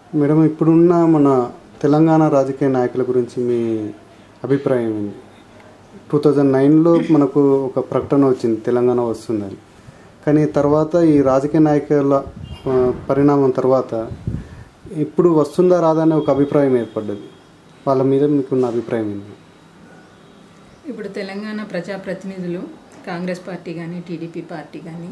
madam ఇప్పుడున్న మన తెలంగాణ రాజకీయ నాయకుల గురించి మీ అభిప్రాయం ఏంటి టూ థౌజండ్ నైన్లో మనకు ఒక ప్రకటన వచ్చింది తెలంగాణ వస్తుందని కానీ తర్వాత ఈ రాజకీయ నాయకుల ఆ, పరిణామం తర్వాత ఇప్పుడు వస్తుందా రాదా అనే ఒక అభిప్రాయం ఏర్పడ్డది వాళ్ళ మీద మీకున్న అభిప్రాయం ఏంటి ఇప్పుడు తెలంగాణ ప్రజాప్రతినిధులు కాంగ్రెస్ పార్టీ కానీ టీడీపీ పార్టీ కానీ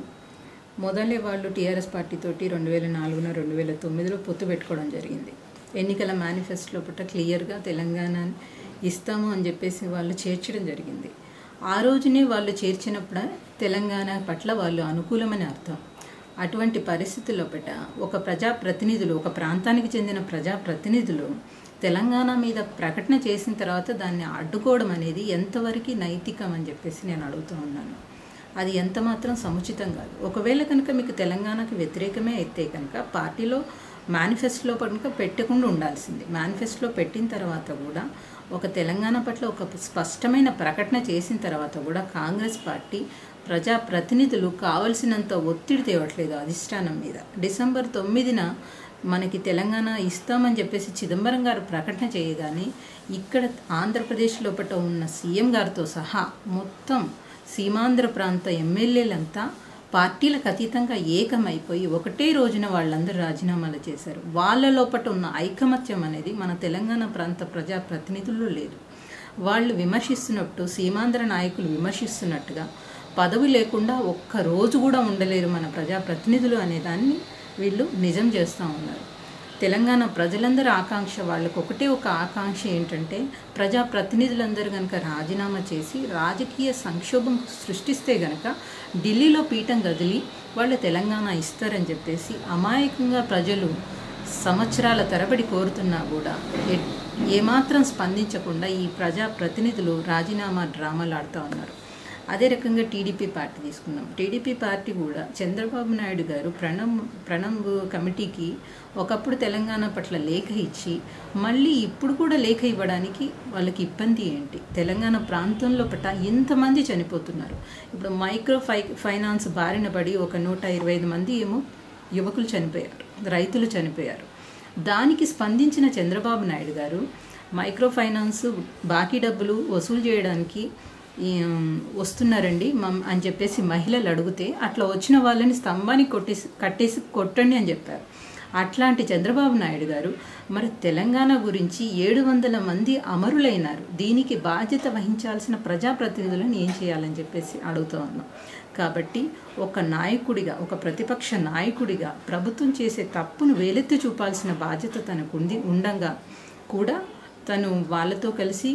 మొదలే వాళ్ళు టీఆర్ఎస్ పార్టీ తోటి రెండు వేల నాలుగున రెండు వేల తొమ్మిదిలో పొత్తు పెట్టుకోవడం జరిగింది ఎన్నికల మేనిఫెస్టోలో పుట్ట క్లియర్గా తెలంగాణ ఇస్తాము అని చెప్పేసి వాళ్ళు చేర్చడం జరిగింది ఆ రోజునే వాళ్ళు చేర్చినప్పుడు తెలంగాణ పట్ల వాళ్ళు అనుకూలమని అర్థం అటువంటి పరిస్థితుల్లో పట ఒక ప్రజాప్రతినిధులు ఒక ప్రాంతానికి చెందిన ప్రజాప్రతినిధులు తెలంగాణ మీద ప్రకటన చేసిన తర్వాత దాన్ని అడ్డుకోవడం అనేది ఎంతవరకు నైతికం అని చెప్పేసి నేను అడుగుతూ ఉన్నాను అది ఎంత మాత్రం సముచితం కాదు ఒకవేళ కనుక మీకు తెలంగాణకు వ్యతిరేకమే అయితే కనుక పార్టీలో మేనిఫెస్టోలో కనుక పెట్టకుండా ఉండాల్సింది మేనిఫెస్టోలో పెట్టిన తర్వాత కూడా ఒక తెలంగాణ పట్ల ఒక స్పష్టమైన ప్రకటన చేసిన తర్వాత కూడా కాంగ్రెస్ పార్టీ ప్రజాప్రతినిధులు కావలసినంత ఒత్తిడి తేవట్లేదు అధిష్టానం మీద డిసెంబర్ తొమ్మిదిన మనకి తెలంగాణ ఇస్తామని చెప్పేసి చిదంబరం గారు ప్రకటన చేయగానే ఇక్కడ ఆంధ్రప్రదేశ్ లోపల ఉన్న సీఎం గారితో సహా మొత్తం సీమాంధ్ర ప్రాంత ఎమ్మెల్యేలంతా పార్టీలకు అతీతంగా ఏకమైపోయి ఒకటే రోజున వాళ్ళందరూ రాజీనామాలు చేశారు వాళ్ళ లోపల ఉన్న ఐకమత్యం అనేది మన తెలంగాణ ప్రాంత ప్రజాప్రతినిధుల్లో లేదు వాళ్ళు విమర్శిస్తున్నట్టు సీమాంధ్ర నాయకులు విమర్శిస్తున్నట్టుగా పదవి లేకుండా ఒక్క రోజు కూడా ఉండలేరు మన ప్రజాప్రతినిధులు అనే దాన్ని వీళ్ళు నిజం చేస్తూ ఉన్నారు తెలంగాణ ప్రజలందరి ఆకాంక్ష వాళ్ళకు ఒకటే ఒక ఆకాంక్ష ఏంటంటే ప్రజాప్రతినిధులందరూ కనుక రాజీనామా చేసి రాజకీయ సంక్షోభం సృష్టిస్తే గనక ఢిల్లీలో పీఠం కదిలి వాళ్ళు తెలంగాణ ఇస్తారని చెప్పేసి అమాయకంగా ప్రజలు సంవత్సరాల తరబడి కోరుతున్నా కూడా ఏ- ఏమాత్రం స్పందించకుండా ఈ ప్రజాప్రతినిధులు రాజీనామా డ్రామాలు ఆడుతూ ఉన్నారు అదే రకంగా టీడీపీ పార్టీ తీసుకుందాం టీడీపీ పార్టీ కూడా చంద్రబాబు నాయుడు గారు ప్రణబ్ ప్రణబ్ కమిటీకి ఒకప్పుడు తెలంగాణ పట్ల లేఖ ఇచ్చి మళ్ళీ ఇప్పుడు కూడా లేఖ ఇవ్వడానికి వాళ్ళకి ఇబ్బంది ఏంటి తెలంగాణ ప్రాంతంలో పట్ల ఎంతమంది చనిపోతున్నారు ఇప్పుడు మైక్రో ఫై ఫైనాన్స్ బారిన పడి ఒక నూట ఇరవై ఐదు మంది ఏమో యువకులు చనిపోయారు రైతులు చనిపోయారు దానికి స్పందించిన చంద్రబాబు నాయుడు గారు మైక్రో ఫైనాన్స్ బాకీ డబ్బులు వసూలు చేయడానికి ఈ, ఉమ్, వస్తున్నారండి మమ్ అని చెప్పేసి మహిళలు అడిగితే అట్లా వచ్చిన వాళ్ళని స్తంభానికి కొట్టేసి కట్టేసి కొట్టండి అని చెప్పారు అట్లాంటి చంద్రబాబు నాయుడు గారు మరి తెలంగాణ గురించి ఏడు వందల మంది అమరులైనారు దీనికి బాధ్యత వహించాల్సిన ప్రజాప్రతినిధులను ఏం చేయాలని చెప్పేసి అడుగుతూ ఉన్నాం కాబట్టి ఒక నాయకుడిగా ఒక ప్రతిపక్ష నాయకుడిగా ప్రభుత్వం చేసే తప్పును వేలెత్తి చూపాల్సిన బాధ్యత తనకు ఉంది ఉండంగా కూడా తను వాళ్ళతో కలిసి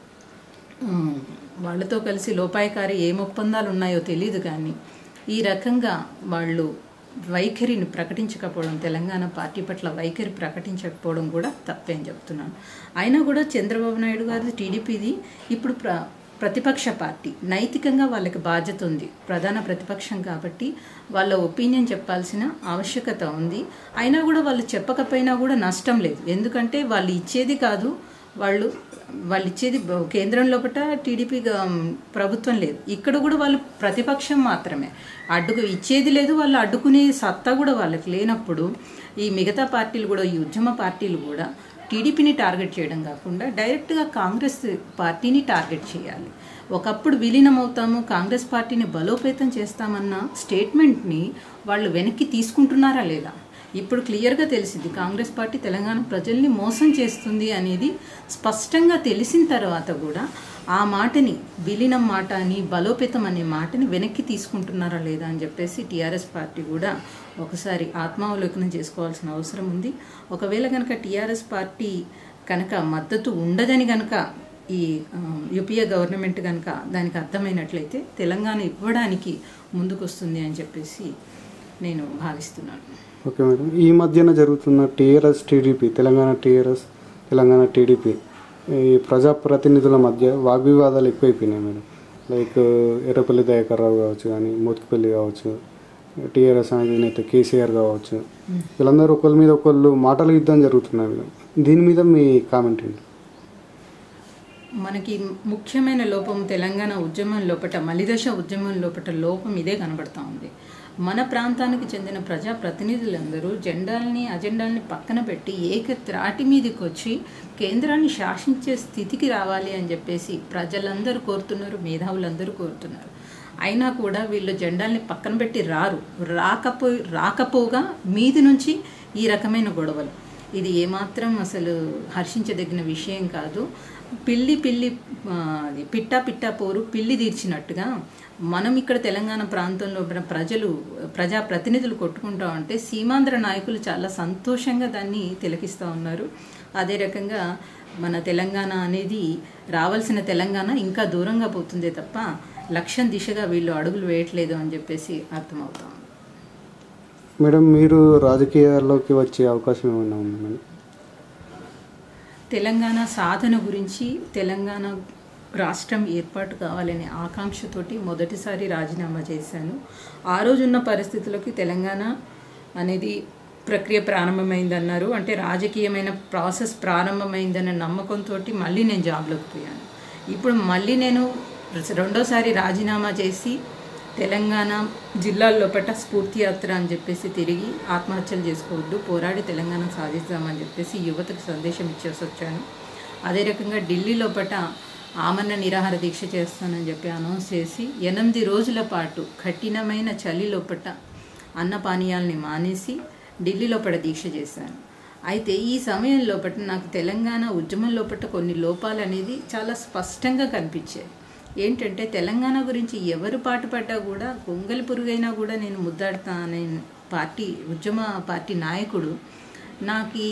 ఉమ్, వాళ్ళతో కలిసి లోపాయకారి ఏం ఒప్పందాలు ఉన్నాయో తెలియదు కానీ ఈ రకంగా వాళ్ళు వైఖరిని ప్రకటించకపోవడం తెలంగాణ పార్టీ పట్ల వైఖరి ప్రకటించకపోవడం కూడా తప్పేం చెప్తున్నాను అయినా కూడా చంద్రబాబు నాయుడు గారి టీడీపీది ఇప్పుడు ప్ర ప్రతిపక్ష పార్టీ నైతికంగా వాళ్ళకి బాధ్యత ఉంది ప్రధాన ప్రతిపక్షం కాబట్టి వాళ్ళ ఒపీనియన్ చెప్పాల్సిన ఆవశ్యకత ఉంది అయినా కూడా వాళ్ళు చెప్పకపోయినా కూడా నష్టం లేదు ఎందుకంటే వాళ్ళు ఇచ్చేది కాదు వాళ్ళు వాళ్ళు ఇచ్చేది బ- కేంద్రం లోపల టీడీపీ గ- ప్రభుత్వం లేదు ఇక్కడ కూడా వాళ్ళు ప్రతిపక్షం మాత్రమే అడ్డుకు ఇచ్చేది లేదు వాళ్ళు అడ్డుకునే సత్తా కూడా వాళ్ళకి లేనప్పుడు ఈ మిగతా పార్టీలు కూడా ఈ ఉద్యమ పార్టీలు కూడా టీడీపీని టార్గెట్ చేయడం కాకుండా డైరెక్ట్గా కాంగ్రెస్ పార్టీని టార్గెట్ చేయాలి ఒకప్పుడు విలీనం అవుతాము కాంగ్రెస్ పార్టీని బలోపేతం చేస్తామన్న స్టేట్మెంట్ని వాళ్ళు వెనక్కి తీసుకుంటున్నారా లేదా ఇప్పుడు క్లియర్గా తెలిసింది కాంగ్రెస్ పార్టీ తెలంగాణ ప్రజల్ని మోసం చేస్తుంది అనేది స్పష్టంగా తెలిసిన తర్వాత కూడా ఆ మాటని విలీనం మాట అని బలోపేతం అనే మాటని వెనక్కి తీసుకుంటున్నారా లేదా అని చెప్పేసి టీఆర్ఎస్ పార్టీ కూడా ఒకసారి ఆత్మావలోకనం చేసుకోవాల్సిన అవసరం ఉంది ఒకవేళ కనుక టీఆర్ఎస్ పార్టీ కనుక మద్దతు ఉండదని కనుక ఈ ఆ, యూపీఏ గవర్నమెంట్ కనుక దానికి అర్థమైనట్లయితే తెలంగాణ ఇవ్వడానికి ముందుకొస్తుంది అని చెప్పేసి నేను భావిస్తున్నాను ఓకే మేడం ఈ మధ్యన జరుగుతున్న TRS TDP Telangana TRS Telangana TDP ఈ ప్రజాప్రతినిధుల మధ్య వాగ్వివాదాలు ఎక్కువైపోయినాయి మేడం లైక్ ఎర్రపల్లి దయాకర్ రావు కావచ్చు కానీ మోత్కుపల్లి కావచ్చు టీఆర్ఎస్ అనేది కేసీఆర్ కావచ్చు వీళ్ళందరూ ఒకరి మీద ఒకళ్ళు మాటల యుద్ధం జరుగుతున్నాయి మేడం దీని మీద మీ కామెంట్ ఏంటి మనకి ముఖ్యమైన లోపం తెలంగాణ ఉద్యమం లోపట మలిదశ ఉద్యమం లోపట లోపం ఇదే కనబడతా ఉంది మన ప్రాంతానికి చెందిన ప్రజాప్రతినిధులందరూ జెండాల్ని అజెండాల్ని పక్కన పెట్టి ఏక త్రాటి మీదకి వచ్చి కేంద్రాన్ని శాసించే స్థితికి రావాలి అని చెప్పేసి ప్రజలందరూ కోరుతున్నారు మేధావులందరూ కోరుతున్నారు అయినా కూడా వీళ్ళు జెండాల్ని పక్కన పెట్టి రారు రాకపో రాకపోగా మీది నుంచి ఈ రకమైన గొడవలు ఇది ఏమాత్రం అసలు హర్షించదగిన విషయం కాదు పిల్లి పిల్లి ఆ, అది పిట్టా పిట్టా పోరు పిల్లి తీర్చినట్టుగా మనం ఇక్కడ తెలంగాణ ప్రాంతంలో ఉన్న ప్రజలు ప్రజా ప్రతినిధులు కొట్టుకుంటా ఉంటే సీమాంధ్ర నాయకులు చాలా సంతోషంగా దాన్ని తిలకిస్తూ ఉన్నారు అదే రకంగా మన తెలంగాణ అనేది రావాల్సిన తెలంగాణ ఇంకా దూరంగా పోతుందే తప్ప లక్ష్యం దిశగా వీళ్ళు అడుగులు వేయట్లేదు అని చెప్పేసి అర్థమవుతాం మేడం మీరు రాజకీయాల్లోకి వచ్చే అవకాశం ఏమైనా ఉందా మేడం తెలంగాణ సాధన గురించి తెలంగాణ రాష్ట్రం ఏర్పాటు కావాలనే ఆకాంక్షతోటి మొదటిసారి రాజీనామా చేశాను ఆ రోజున్న పరిస్థితులకి తెలంగాణ అనేది ప్రక్రియ ప్రారంభమైందన్నారు అంటే రాజకీయమైన ప్రాసెస్ ప్రారంభమైందన్న నమ్మకంతో మళ్ళీ నేను జాబ్లోకి పోయాను ఇప్పుడు మళ్ళీ నేను రెండోసారి రాజీనామా చేసి తెలంగాణ జిల్లాల్లో పట్ల స్ఫూర్తి యాత్ర అని చెప్పేసి తిరిగి ఆత్మహత్యలు చేసుకోవద్దు పోరాడి తెలంగాణ సాధిస్తామని చెప్పేసి యువతకు సందేశం ఇచ్చేసి వచ్చాను అదే రకంగా ఢిల్లీలో పట ఆమరణ నిరాహార దీక్ష చేస్తానని చెప్పి అనౌన్స్ చేసి ఎనిమిది రోజుల పాటు కఠినమైన చలి లోపట అన్న పానీయాల్ని మానేసి ఢిల్లీ లోపల దీక్ష చేశాను అయితే ఈ సమయం లోపల నాకు తెలంగాణ ఉద్యమం లోపల కొన్ని లోపాలు అనేది చాలా స్పష్టంగా కనిపించాయి ఏంటంటే తెలంగాణ గురించి ఎవరు పాటుపడ్డా కూడా గొంగలి పురుగైనా కూడా నేను ముద్దాడుతా అనే పార్టీ ఉద్యమ పార్టీ నాయకుడు నాకు ఈ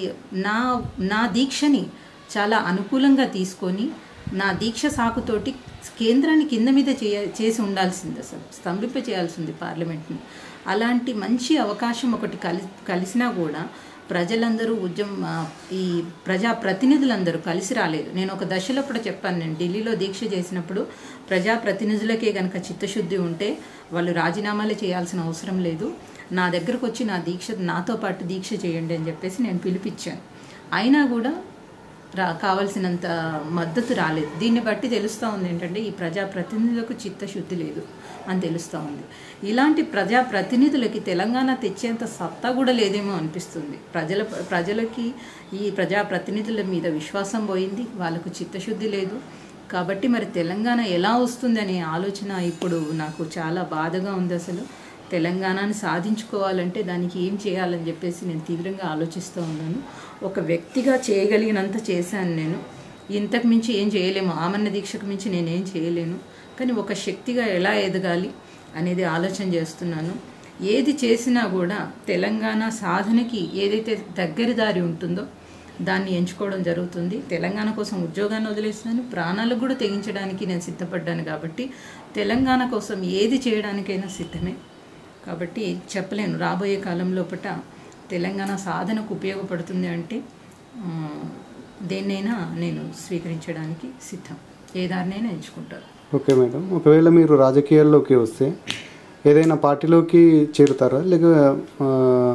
నా నా దీక్షని చాలా అనుకూలంగా తీసుకొని నా దీక్ష సాకుతోటి కేంద్రాన్ని కింద మీద చేయ చేసి ఉండాల్సింది అసలు స్తంభింప చేయాల్సింది పార్లమెంట్ని అలాంటి మంచి అవకాశం ఒకటి కలి కలిసినా కూడా ప్రజలందరూ ఉద్యమ ఆ, ఈ ప్రజా ప్రతినిధులందరూ కలిసి రాలేదు నేను ఒక దశలో కూడా చెప్పాను నేను ఢిల్లీలో దీక్ష చేసినప్పుడు ప్రజా ప్రతినిధులకే కనుక చిత్తశుద్ధి ఉంటే వాళ్ళు రాజీనామాలు చేయాల్సిన అవసరం లేదు నా దగ్గరకు వచ్చి నా దీక్ష నాతో పాటు దీక్ష చేయండి అని చెప్పేసి నేను పిలిపించాను అయినా కూడా రా కావాల్సినంత మద్దతు రాలేదు దీన్ని బట్టి తెలుస్తూ ఉంది ఏంటంటే ఈ ప్రజాప్రతినిధులకు చిత్తశుద్ధి లేదు అని తెలుస్తూ ఉంది ఇలాంటి ప్రజాప్రతినిధులకి తెలంగాణ తెచ్చేంత సత్తా కూడా లేదేమో అనిపిస్తుంది ప్రజల ప్రజలకి ఈ ప్రజాప్రతినిధుల మీద విశ్వాసం పోయింది వాళ్ళకు చిత్తశుద్ధి లేదు కాబట్టి మరి తెలంగాణ ఎలా వస్తుందనే ఆలోచన ఇప్పుడు నాకు చాలా బాధగా ఉంది అసలు తెలంగాణని సాధించుకోవాలంటే దానికి ఏం చేయాలని చెప్పేసి నేను తీవ్రంగా ఆలోచిస్తూ ఉన్నాను ఒక వ్యక్తిగా చేయగలిగినంత చేశాను నేను ఇంతకు మించి ఏం చేయలేము ఆమరణ దీక్షకు మించి నేనేం చేయలేను కానీ ఒక శక్తిగా ఎలా ఎదగాలి అనేది ఆలోచన చేస్తున్నాను ఏది చేసినా కూడా తెలంగాణ సాధనకి ఏదైతే దగ్గరి దారి ఉంటుందో దాన్ని ఎంచుకోవడం జరుగుతుంది తెలంగాణ కోసం ఉద్యోగాన్ని వదిలేసినాను ప్రాణాలకు కూడా తెగించడానికి నేను సిద్ధపడ్డాను కాబట్టి తెలంగాణ కోసం ఏది చేయడానికైనా సిద్ధమే కాబట్టి చెప్పలేను రాబోయే కాలం లోపట తెలంగాణ సాధనకు ఉపయోగపడుతుంది అంటే ఆ, దేన్నైనా నేను స్వీకరించడానికి సిద్ధం ఏ దారినైనా ఎంచుకుంటాను ఓకే మేడం ఒకవేళ మీరు రాజకీయాల్లోకి వస్తే ఏదైనా పార్టీలోకి చేరుతారా లేక ఆ,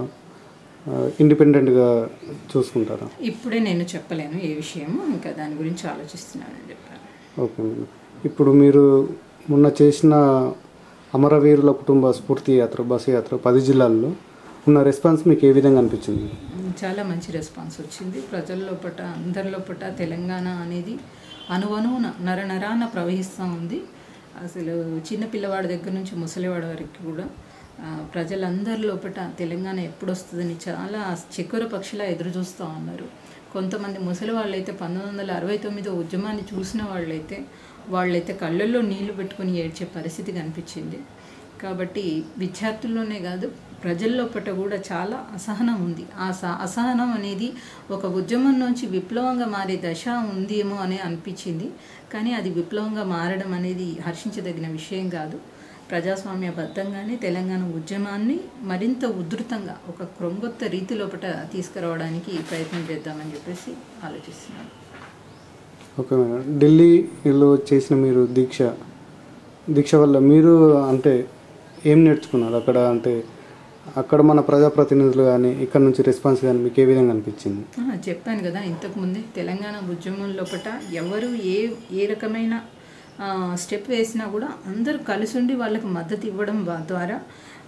ఆ, ఇండిపెండెంట్గా చూసుకుంటారా ఇప్పుడే నేను చెప్పలేను ఏ విషయము ఇంకా దాని గురించి ఆలోచిస్తున్నానని చెప్పాను ఓకే మేడం ఇప్పుడు మీరు మొన్న చేసిన అమరవీరుల కుటుంబ స్ఫూర్తి యాత్ర బస్సు యాత్ర పది జిల్లాల్లో ఉన్న రెస్పాన్స్ మీకు ఏ విధంగా అనిపించింది చాలా మంచి రెస్పాన్స్ వచ్చింది ప్రజల లోపట అందరి లోపట తెలంగాణ అనేది అణువణువున నర నరాన ప్రవహిస్తూ ఉంది అసలు చిన్న పిల్లవాడి దగ్గర నుంచి ముసలివాడి వరకు కూడా ఆ, ప్రజలందరి లోపట తెలంగాణ ఎప్పుడు వస్తుందని చాలా చక్కెర పక్షిలా ఎదురు చూస్తూ ఉన్నారు కొంతమంది ముసలి వాళ్ళైతే పంతొమ్మిది వందల అరవై తొమ్మిదో ఉద్యమాన్ని చూసిన వాళ్ళైతే వాళ్ళైతే కళ్ళల్లో నీళ్లు పెట్టుకొని ఏడ్చే పరిస్థితి కనిపించింది కాబట్టి విద్యార్థుల్లోనే కాదు ప్రజల్లో పట్ల కూడా చాలా అసహనం ఉంది ఆ స అసహనం అనేది ఒక ఉద్యమం నుంచి విప్లవంగా మారే దశ ఉందేమో అని అనిపించింది కానీ అది విప్లవంగా మారడం అనేది హర్షించదగిన విషయం కాదు ప్రజాస్వామ్యబద్ధంగానే తెలంగాణ ఉద్యమాన్ని మరింత ఉధృతంగా ఒక క్రొంగొత్త రీతి లోపల తీసుకురావడానికి ప్రయత్నం చేద్దామని చెప్పేసి ఆలోచిస్తున్నాను ఓకే మేడం ఢిల్లీలో చేసిన మీరు దీక్ష దీక్ష వల్ల మీరు అంటే ఏం నేర్చుకున్నారు అక్కడ అంటే అక్కడ మన ప్రజాప్రతినిధులు కానీ ఇక్కడ నుంచి రెస్పాన్స్ కానీ మీకు ఏ విధంగా అనిపించింది ఆ, చెప్పాను కదా ఇంతకుముందే తెలంగాణ ఉద్యమం లోపట ఎవరు ఏ ఏ రకమైన ఆ, స్టెప్ వేసినా కూడా అందరూ కలిసి ఉండి వాళ్ళకి మద్దతు ఇవ్వడం వా- ద్వారా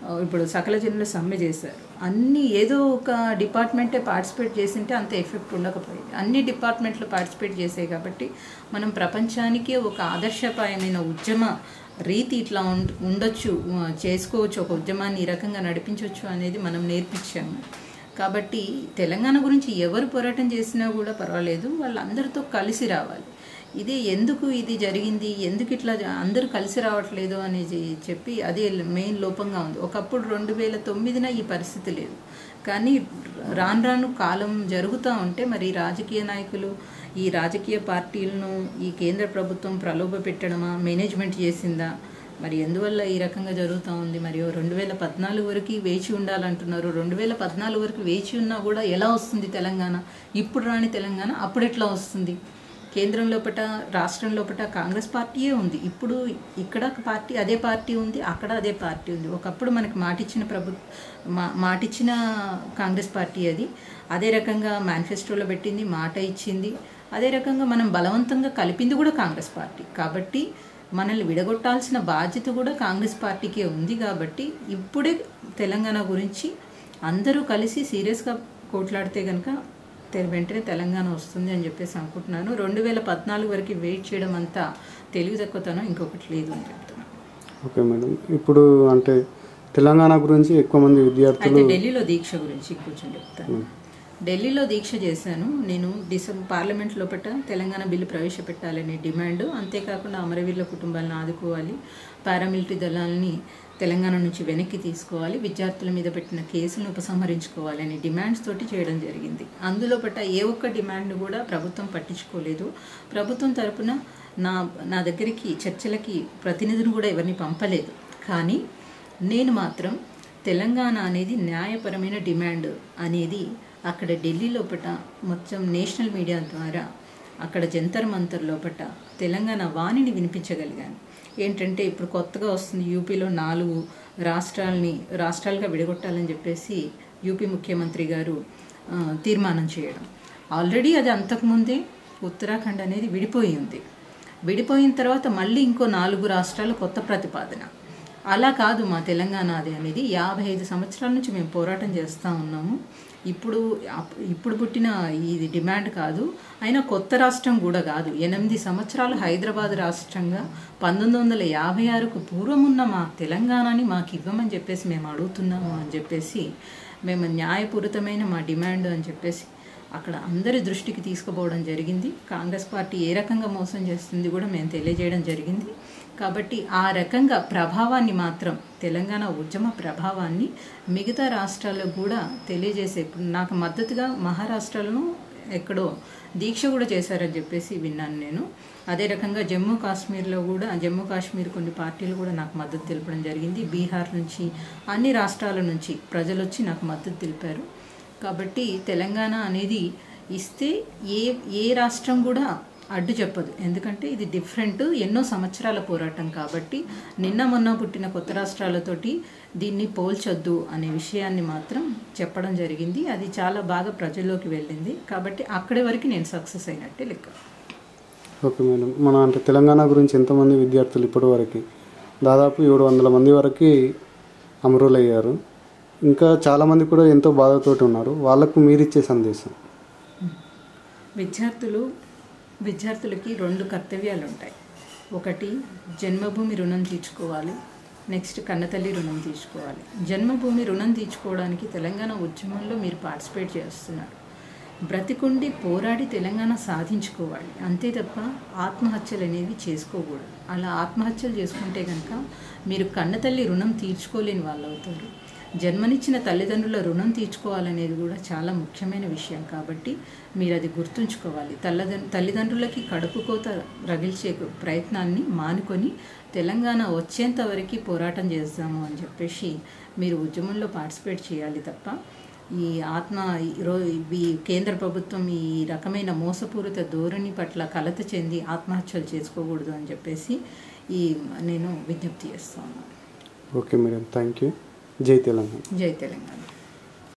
ఆ, ఇప్పుడు సకల జనులు సమ్మె చేశారు అన్ని ఏదో ఒక డిపార్ట్మెంటే పార్టిసిపేట్ చేసింటే అంత ఎఫెక్ట్ ఉండకపోయేది అన్ని డిపార్ట్మెంట్లు పార్టిసిపేట్ చేసాయి కాబట్టి మనం ప్రపంచానికే ఒక ఆదర్శపాయమైన ఉద్యమ రీతి ఇట్లా ఉండ- ఉండొచ్చు ఆ, చేసుకోవచ్చు ఒక ఉద్యమాన్ని ఈ రకంగా నడిపించవచ్చు అనేది మనం నేర్పించాము కాబట్టి తెలంగాణ గురించి ఎవరు పోరాటం చేసినా కూడా పర్వాలేదు వాళ్ళందరితో కలిసి రావాలి ఇది ఎందుకు ఇది జరిగింది ఎందుకు ఇట్లా జ- అందరూ కలిసి రావట్లేదు అనేది చెప్పి అదే మెయిన్ లోపంగా ఉంది ఒకప్పుడు రెండు వేల తొమ్మిదిన ఈ పరిస్థితి లేదు కానీ రాను రాను కాలం జరుగుతూ ఉంటే మరి రాజకీయ నాయకులు ఈ రాజకీయ పార్టీలను ఈ కేంద్ర ప్రభుత్వం ప్రలోభ పెట్టడమా మేనేజ్మెంట్ చేసిందా మరి ఎందువల్ల ఈ రకంగా జరుగుతూ ఉంది మరియు రెండు వేల పద్నాలుగు వరకు వేచి ఉండాలంటున్నారు రెండు వేల పద్నాలుగు వరకు వేచి ఉన్నా కూడా ఎలా వస్తుంది తెలంగాణ ఇప్పుడు రాని తెలంగాణ అప్పుడు ఎట్లా వస్తుంది కేంద్రం లోపట రాష్ట్రం లోపట కాంగ్రెస్ పార్టీయే ఉంది ఇప్పుడు ఇక్కడ ఒక పార్టీ అదే పార్టీ ఉంది అక్కడ అదే పార్టీ ఉంది ఒకప్పుడు మనకి మాటిచ్చిన ప్రభు మా మాటిచ్చిన కాంగ్రెస్ పార్టీ అది అదే రకంగా మేనిఫెస్టోలో పెట్టింది మాట ఇచ్చింది అదే రకంగా మనం బలవంతంగా కలిపింది కూడా కాంగ్రెస్ పార్టీ కాబట్టి మనల్ని విడగొట్టాల్సిన బాధ్యత కూడా కాంగ్రెస్ పార్టీకే ఉంది కాబట్టి ఇప్పుడే తెలంగాణ గురించి అందరూ కలిసి సీరియస్గా కోట్లాడితే కనుక తె- వెంటనే తెలంగాణ వస్తుంది అని చెప్పేసి అనుకుంటున్నాను రెండు వేల పద్నాలుగు వరకు వెయిట్ చేయడం అంతా తెలివి తక్కువతనం ఇంకొకటి లేదు అని చెప్తున్నాను ఓకే మేడం ఇప్పుడు అంటే తెలంగాణ గురించి ఎక్కువ మంది విద్యార్థులు అయితే ఢిల్లీలో దీక్ష గురించి కొంచెం చెప్తాను ఢిల్లీలో దీక్ష చేశాను నేను డిసెంబర్ పార్లమెంట్ లోపల తెలంగాణ బిల్లు ప్రవేశపెట్టాలనే డిమాండ్ అంతేకాకుండా అమరవీరుల కుటుంబాలను ఆదుకోవాలి పారామిలిటరీ దళాలని తెలంగాణ నుంచి వెనక్కి తీసుకోవాలి విద్యార్థుల మీద పెట్టిన కేసులను ఉపసంహరించుకోవాలనే డిమాండ్స్ తోటి చేయడం జరిగింది అందులో పట్ట ఏ ఒక్క డిమాండ్ కూడా ప్రభుత్వం పట్టించుకోలేదు ప్రభుత్వం తరపున నా నా దగ్గరికి చర్చలకి ప్రతినిధులు కూడా ఎవరిని పంపలేదు కానీ నేను మాత్రం తెలంగాణ అనేది న్యాయపరమైన డిమాండ్ అనేది అక్కడ ఢిల్లీ లోపట మొత్తం నేషనల్ మీడియా ద్వారా అక్కడ జంతర్ మంతర్ లోపట తెలంగాణ వాణిని వినిపించగలిగాను ఏంటంటే ఇప్పుడు కొత్తగా వస్తుంది యూపీలో నాలుగు రాష్ట్రాలని రాష్ట్రాలుగా విడగొట్టాలని చెప్పేసి యూపీ ముఖ్యమంత్రి గారు ఆ, తీర్మానం చేయడం ఆల్రెడీ అది అంతకుముందే ఉత్తరాఖండ్ అనేది విడిపోయి ఉంది విడిపోయిన తర్వాత మళ్ళీ ఇంకో నాలుగు రాష్ట్రాలు కొత్త ప్రతిపాదన అలా కాదు మా తెలంగాణ అది అనేది యాభై ఐదు సంవత్సరాల నుంచి మేము పోరాటం చేస్తూ ఉన్నాము ఇప్పుడు అప్- ఇప్పుడు పుట్టిన ఇది డిమాండ్ కాదు అయినా కొత్త రాష్ట్రం కూడా కాదు ఎనిమిది సంవత్సరాలు హైదరాబాద్ రాష్ట్రంగా పంతొమ్మిది వందల యాభై ఆరుకు పూర్వం ఉన్న మా తెలంగాణని మాకు ఇవ్వమని చెప్పేసి మేము అడుగుతున్నాము అని చెప్పేసి మేము న్యాయపూరితమైన మా డిమాండ్ అని చెప్పేసి అక్కడ అందరి దృష్టికి తీసుకుపోవడం జరిగింది కాంగ్రెస్ పార్టీ ఏ రకంగా మోసం చేస్తుంది కూడా మేము తెలియజేయడం జరిగింది కాబట్టి ఆ రకంగా ప్రభావాన్ని మాత్రం తెలంగాణ ఉద్యమ ప్రభావాన్ని మిగతా రాష్ట్రాలకు కూడా తెలియజేసే ఇప్పుడు నాకు మద్దతుగా మహారాష్ట్రలో ఎక్కడో దీక్ష కూడా చేశారని చెప్పేసి విన్నాను నేను అదే రకంగా జమ్మూ కాశ్మీర్లో కూడా జమ్మూ కాశ్మీర్ కొన్ని పార్టీలు కూడా నాకు మద్దతు తెలపడం జరిగింది బీహార్ నుంచి అన్ని రాష్ట్రాల నుంచి ప్రజలు వచ్చి నాకు మద్దతు తెలిపారు కాబట్టి తెలంగాణ అనేది ఇస్తే ఏ ఏ రాష్ట్రం కూడా అడ్డు చెప్పదు ఎందుకంటే ఇది డిఫరెంట్ ఎన్నో సంవత్సరాల పోరాటం కాబట్టి నిన్న మొన్న పుట్టిన కొత్త రాష్ట్రాలతోటి దీన్ని పోల్చొద్దు అనే విషయాన్ని మాత్రం చెప్పడం జరిగింది అది చాలా బాగా ప్రజల్లోకి వెళ్ళింది కాబట్టి అక్కడి వరకు నేను సక్సెస్ అయినట్టే లెక్క ఓకే మేడం మన అంటే తెలంగాణ గురించి ఎంతమంది విద్యార్థులు ఇప్పటి వరకు దాదాపు ఏడు వందల మంది వరకు అమరులయ్యారు ఇంకా చాలామంది కూడా ఎంతో బాధతోటి ఉన్నారు వాళ్ళకు మీరిచ్చే సందేశం విద్యార్థులు విద్యార్థులకి రెండు కర్తవ్యాలు ఉంటాయి ఒకటి జన్మభూమి రుణం తీర్చుకోవాలి నెక్స్ట్ కన్నతల్లి రుణం తీర్చుకోవాలి జన్మభూమి రుణం తీర్చుకోవడానికి తెలంగాణ ఉద్యమంలో మీరు పార్టిసిపేట్ చేస్తున్నారు బ్రతికుండి పోరాడి తెలంగాణ సాధించుకోవాలి అంతే తప్ప ఆత్మహత్యలు అనేవి చేసుకోకూడదు అలా ఆత్మహత్యలు చేసుకుంటే కనుక మీరు కన్నతల్లి రుణం తీర్చుకోలేని వాళ్ళు అవుతారు జన్మనిచ్చిన తల్లిదండ్రుల రుణం తీర్చుకోవాలనేది కూడా చాలా ముఖ్యమైన విషయం కాబట్టి మీరు అది గుర్తుంచుకోవాలి తల్లదం తల్లిదండ్రులకి కడుపు కోత రగిల్చే ప్రయత్నాన్ని మానుకొని తెలంగాణ వచ్చేంత వరకు పోరాటం చేద్దాము అని చెప్పేసి మీరు ఉద్యమంలో పార్టిసిపేట్ చేయాలి తప్ప ఈ ఆత్మ ఈరో ఈ కేంద్ర ప్రభుత్వం ఈ రకమైన మోసపూరిత ధోరణి పట్ల కలత చెంది ఆత్మహత్యలు చేసుకోకూడదు అని చెప్పేసి ఈ నేను విజ్ఞప్తి చేస్తాను ఓకే మేడం థ్యాంక్ యూ జై తెలంగాణ జై తెలంగాణ